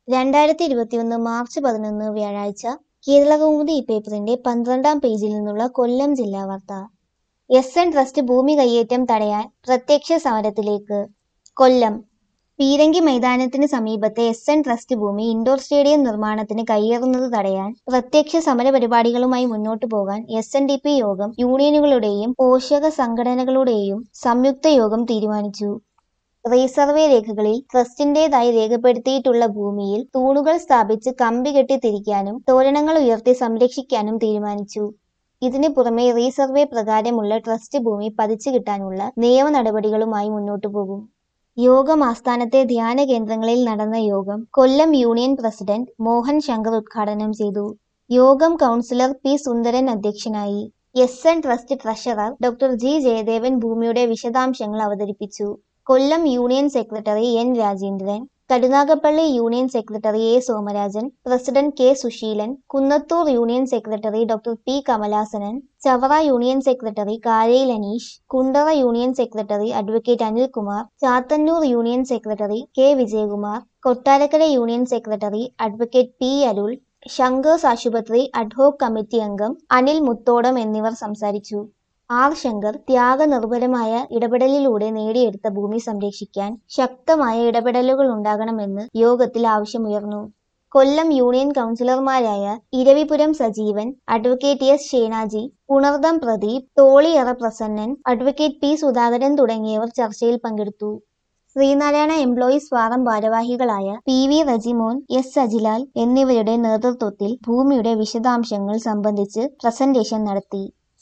രണ്ടായിരത്തി ഇരുപത്തിയൊന്ന് മാർച്ച് പതിനൊന്ന് വ്യാഴാഴ്ച കേരളകൗമുദി ഈ പേപ്പറിന്റെ പന്ത്രണ്ടാം പേജിൽ നിന്നുള്ള കൊല്ലം ജില്ലാ വാർത്ത എസ് എൻ ട്രസ്റ്റ് ഭൂമി കയ്യേറ്റം തടയാൻ പ്രത്യക്ഷ സമരത്തിലേക്ക് കൊല്ലം പീരങ്കി മൈതാനത്തിന് സമീപത്തെ എസ് എൻ ട്രസ്റ്റ് ഭൂമി ഇൻഡോർ സ്റ്റേഡിയം നിർമ്മാണത്തിന് കയ്യേറുന്നത് തടയാൻ പ്രത്യക്ഷ സമരപരിപാടികളുമായി മുന്നോട്ടു പോകാൻ എസ് എൻ ഡി പി യോഗം യൂണിയനുകളുടെയും പോഷക സംഘടനകളുടെയും സംയുക്ത യോഗം തീരുമാനിച്ചു റീസർവേ രേഖകളിൽ ട്രസ്റ്റിന്റേതായി രേഖപ്പെടുത്തിയിട്ടുള്ള ഭൂമിയിൽ തൂണുകൾ സ്ഥാപിച്ച് കമ്പി കെട്ടി തിരിക്കാനും തോരണങ്ങൾ ഉയർത്തി സംരക്ഷിക്കാനും തീരുമാനിച്ചു ഇതിനു പുറമെ റീസർവേ പ്രകാരമുള്ള ട്രസ്റ്റ് ഭൂമി പതിച്ചു കിട്ടാനുള്ള നിയമ നടപടികളുമായി മുന്നോട്ടു പോകും യോഗം ആസ്ഥാനത്തെ ധ്യാന കേന്ദ്രങ്ങളിൽ നടന്ന യോഗം കൊല്ലം യൂണിയൻ പ്രസിഡന്റ് മോഹൻ ശങ്കർ ഉദ്ഘാടനം ചെയ്തു യോഗം കൗൺസിലർ പി സുന്ദരൻ അധ്യക്ഷനായി S N trust treasurer doctor G Jayadevan ഭൂമിയുടെ വിശദാംശങ്ങൾ അവതരിപ്പിച്ചു Kollam union secretary N Rajendran Karunagappally union secretary A Somarajan president K Susheelan Kunnathur union secretary doctor P Kamalasanan Chavara union secretary Karayil Aneesh Kundara union secretary advocate Anilkumar Chathannoor union secretary K Vijayakumar Kottarakkara union secretary advocate P Arul Sankar's ആശുപത്രി adhoc committee അംഗം അനിൽ മുത്തോടം എന്നിവർ സംസാരിച്ചു R Shankar ത്യാഗനിർഭരമായ ഇടപെടലിലൂടെ നേടിയെടുത്ത ഭൂമി സംരക്ഷിക്കാൻ ശക്തമായ ഇടപെടലുകൾ ഉണ്ടാകണമെന്ന് യോഗത്തിൽ ആവശ്യമുയർന്നു കൊല്ലം യൂണിയൻ കൗൺസിലർമാരായ ഇരവിപുരം സജീവൻ അഡ്വക്കേറ്റ് എസ് ഷേനാജി പുണർദം പ്രദീപ് തോളിയറ പ്രസന്നൻ അഡ്വക്കേറ്റ് പി സുധാകരൻ തുടങ്ങിയവർ ചർച്ചയിൽ പങ്കെടുത്തു ശ്രീനാരായണ എംപ്ലോയീസ് ഫാറം ഭാരവാഹികളായ P V Rejimon S Sajilal എന്നിവരുടെ നേതൃത്വത്തിൽ ഭൂമിയുടെ വിശദാംശങ്ങൾ സംബന്ധിച്ച് പ്രസന്റേഷൻ നടത്തി